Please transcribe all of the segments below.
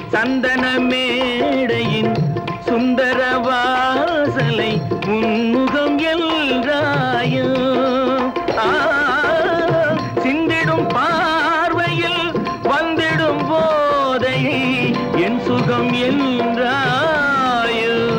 சந்தன மேடையின் சுந்தர வாசலை உன்முகம் என்றாயோ ஆ, சிந்திடும் பார்வையில் வந்திடும் போதை என் சுகம் என்றாயோ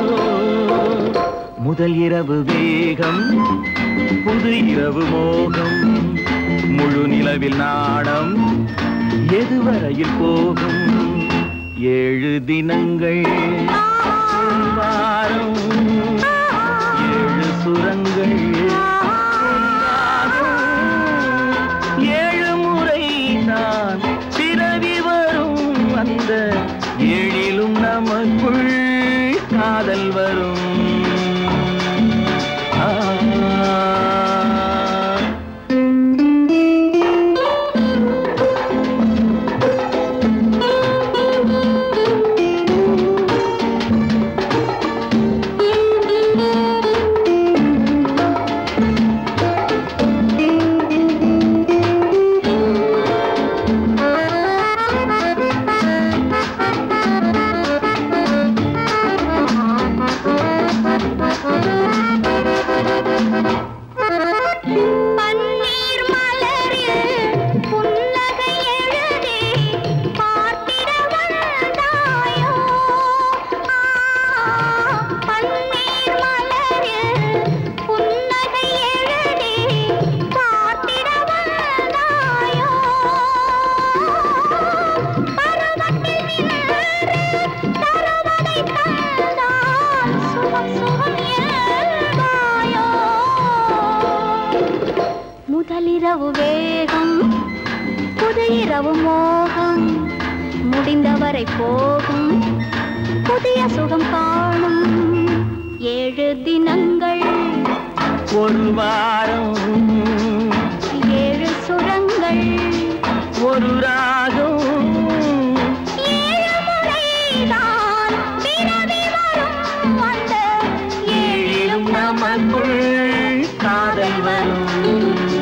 முதல் இரவு வேகம் புது இரவு மோகம் முழு நிலவில் நாணம் எதுவரையில் போகும் ஏழு தினங்கள் ஒரு வாரம் ஏழு சுரங்கள் உண்டாகும். ஏழு முறை நான் பிறவி வரும் அந்த ஏழிலும் நமக்குள் காதல் வரும் ஆ பன்னீர் மலரில் புன்னகை எழுதி பார்த்திட வந்தாயோ ஆ, பன்னீர் மலரில் புன்னகை எழுதி பார்த்திட வந்தாயோ பருவத்தில் நின்று தருவதை தந்தால் சுகம் சுகம் இயல்பாயோ முதலிரவு வேகம் புது இரவு மோகம் முடிந்தவரை போகும் புதிய சுகம் காணும் ஏழு தினங்கள் ஒரு வாரம் ஏழு சுரங்கள் ஒரு ராகம் ஏழு முறைதான் பிறவி வரும் அந்த ஏழிலும் நமக்குள் காதல் வரும்